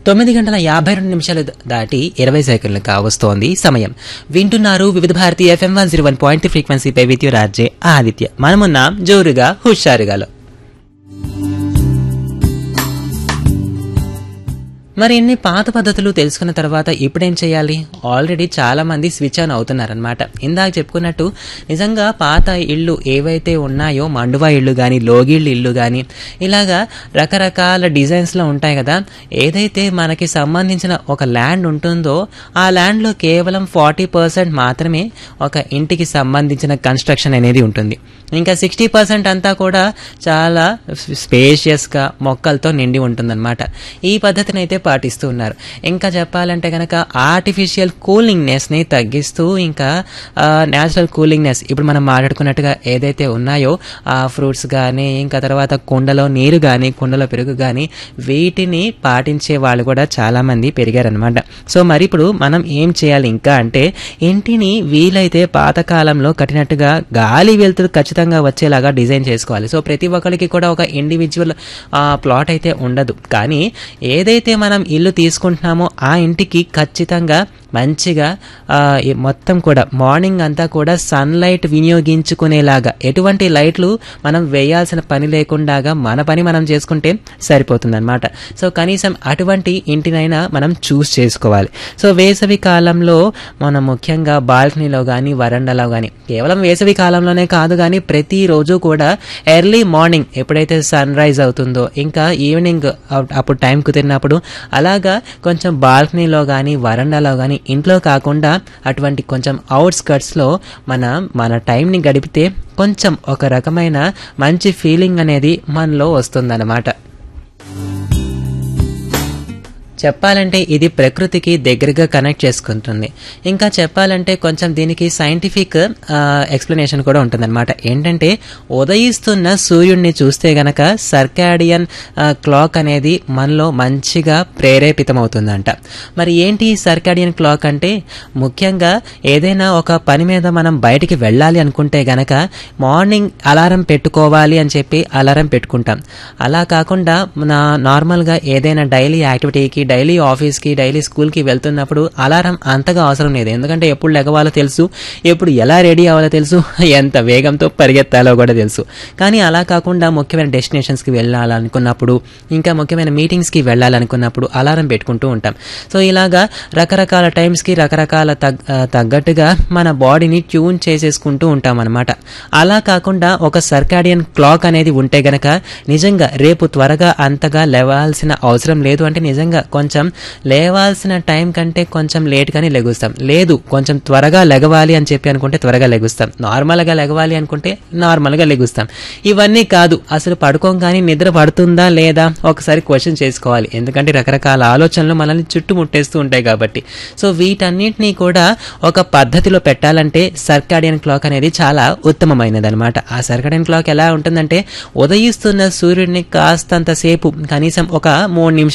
తొమ్మిది గంటల యాభై రెండు నిమిషాలు దాటి ఇరవై సెకండ్లు కావస్తోంది సమయం వింటున్నారు Vividh Bharati FM one zero one point ఫ్రీక్వెన్సీపై విద్యు రాజే ఆదిత్య మనమున్నాం జోరుగా హుషారుగాలో మరి ఇన్ని పాత పద్ధతులు తెలుసుకున్న తర్వాత ఇప్పుడేం చేయాలి ఆల్రెడీ చాలా మంది స్విచ్ ఆన్ అవుతున్నారనమాట ఇందాక చెప్పుకున్నట్టు నిజంగా పాత ఇళ్ళు ఏవైతే ఉన్నాయో మండువా ఇళ్ళు కానీ లోగిళ్ళు ఇళ్ళు కానీ ఇలాగా రకరకాల డిజైన్స్లో ఉంటాయి కదా ఏదైతే మనకి సంబంధించిన ఒక ల్యాండ్ ఉంటుందో ఆ ల్యాండ్లో కేవలం ఫార్టీ పర్సెంట్ మాత్రమే ఒక ఇంటికి సంబంధించిన కన్స్ట్రక్షన్ అనేది ఉంటుంది ఇంకా సిక్స్టీ పర్సెంట్ అంతా కూడా చాలా స్పేషియస్గా మొక్కలతో నిండి ఉంటుందన్నమాట ఈ పద్ధతిని అయితే పాటిస్తూ ఉన్నారు ఇంకా చెప్పాలంటే కనుక ఆర్టిఫిషియల్ కూలింగ్నెస్ని తగ్గిస్తూ ఇంకా న్యాచురల్ కూలింగ్నెస్ ఇప్పుడు మనం మాట్లాడుకున్నట్టుగా ఏదైతే ఉన్నాయో ఆ ఫ్రూట్స్ కానీ ఇంకా తర్వాత కుండలో నీరు కానీ కుండలో పెరుగు కానీ వీటిని పాటించే వాళ్ళు కూడా చాలామంది పెరిగారనమాట సో మరి ఇప్పుడు మనం ఏం చేయాలి ఇంకా అంటే ఇంటిని వీలైతే పాతకాలంలో కట్టినట్టుగా గాలి వెలుతురు ఖచ్చితంగా వచ్చేలాగా డిజైన్ చేసుకోవాలి సో ప్రతి ఒక్కరికి కూడా ఒక ఇండివిజువల్ ప్లాట్ అయితే ఉండదు కానీ ఏదైతే మనం ఇల్లు తీసుకుంటున్నామో ఆ ఇంటికి ఖచ్చితంగా మంచిగా ఆ, ఈ మొత్తం కూడా మార్నింగ్ అంతా కూడా సన్లైట్ వినియోగించుకునేలాగా ఎటువంటి లైట్లు మనం వేయాల్సిన పని లేకుండాగా మన పని మనం చేసుకుంటే సరిపోతుందన్నమాట సో కనీసం అటువంటి ఇంటినైనా మనం చూస్ చేసుకోవాలి సో వేసవి కాలంలో మనం ముఖ్యంగా బాల్కనీలో కానీ వరండాలో కానీ కేవలం వేసవి కాలంలోనే కాదు కానీ ప్రతిరోజు కూడా ఎర్లీ మార్నింగ్ ఎప్పుడైతే సన్ రైజ్ అవుతుందో ఇంకా ఈవినింగ్ అప్- అప్పుడు టైం కుదిరినప్పుడు అలాగా కొంచెం బాల్కనీలో కానీ వరండాలో కానీ ఇంట్లో కాకుండా అటువంటి కొంచెం అవుట్స్కట్స్లో మన మన టైంని గడిపితే కొంచెం ఒక రకమైన మంచి ఫీలింగ్ అనేది మనలో వస్తుందన్నమాట చెప్పాలంటే ఇది ప్రకృతికి దగ్గరగా కనెక్ట్ చేసుకుంటుంది ఇంకా చెప్పాలంటే కొంచెం దీనికి సైంటిఫిక్ ఎక్స్ప్లెనేషన్ కూడా ఉంటుందన్నమాట ఏంటంటే ఉదయిస్తున్న సూర్యుడిని చూస్తే గనక సర్కాడియన్ క్లాక్ అనేది మనలో మంచిగా ప్రేరేపితమవుతుందంట మరి ఏంటి సర్కాడియన్ క్లాక్ అంటే ముఖ్యంగా ఏదైనా ఒక పని మీద మనం బయటికి వెళ్ళాలి అనుకుంటే గనక మార్నింగ్ అలారం పెట్టుకోవాలి అని చెప్పి అలారం పెట్టుకుంటాం అలా కాకుండా మన నార్మల్గా ఏదైనా డైలీ యాక్టివిటీకి డైలీ ఆఫీస్కి డైలీ స్కూల్కి వెళ్తున్నప్పుడు అలారం అంతగా అవసరం లేదు ఎందుకంటే ఎప్పుడు లెగవాలో తెలుసు ఎప్పుడు ఎలా రెడీ అవ్వాలో తెలుసు ఎంత వేగంతో పరిగెత్తాలో కూడా తెలుసు కానీ అలా కాకుండా ముఖ్యమైన డెస్టినేషన్స్కి వెళ్ళాలనుకున్నప్పుడు ఇంకా ముఖ్యమైన మీటింగ్స్కి వెళ్ళాలనుకున్నప్పుడు అలారం పెట్టుకుంటూ ఉంటాం సో ఇలాగా రకరకాల టైమ్స్కి రకరకాల తగ్ ఆ, తగ్గట్టుగా మన బాడీని ట్యూన్ చేసేసుకుంటూ ఉంటాం అనమాట అలా కాకుండా ఒక సర్కాడియన్ క్లాక్ అనేది ఉంటే గనక నిజంగా రేపు త్వరగా అంతగా లేవాల్సిన అవసరం లేదు అంటే నిజంగా కొంచెం లేవాల్సిన టైం కంటే కొంచెం లేట్గానే లెగుస్తాం లేదు కొంచెం త్వరగా లెగవాలి అని చెప్పి అనుకుంటే త్వరగా లెగుస్తాం నార్మల్గా లెగవాలి అనుకుంటే నార్మల్గా లెగుస్తాం ఇవన్నీ కాదు అసలు పడుకోగానే నిద్ర పడుతుందా లేదా ఒకసారి క్వశ్చన్ చేసుకోవాలి ఎందుకంటే రకరకాల ఆలోచనలు మనల్ని చుట్టుముట్టేస్తూ ఉంటాయి కాబట్టి సో వీటన్నిటినీ కూడా ఒక పద్ధతిలో పెట్టాలంటే సర్కాడియన్ క్లాక్ అనేది చాలా ఉత్తమమైనది అనమాట ఆ సర్కాడియన్ క్లాక్ ఎలా ఉంటుందంటే ఉదయిస్తున్న సూర్యుడిని కాస్తంత సేపు కనీసం ఒక మూడు నిమిషాలు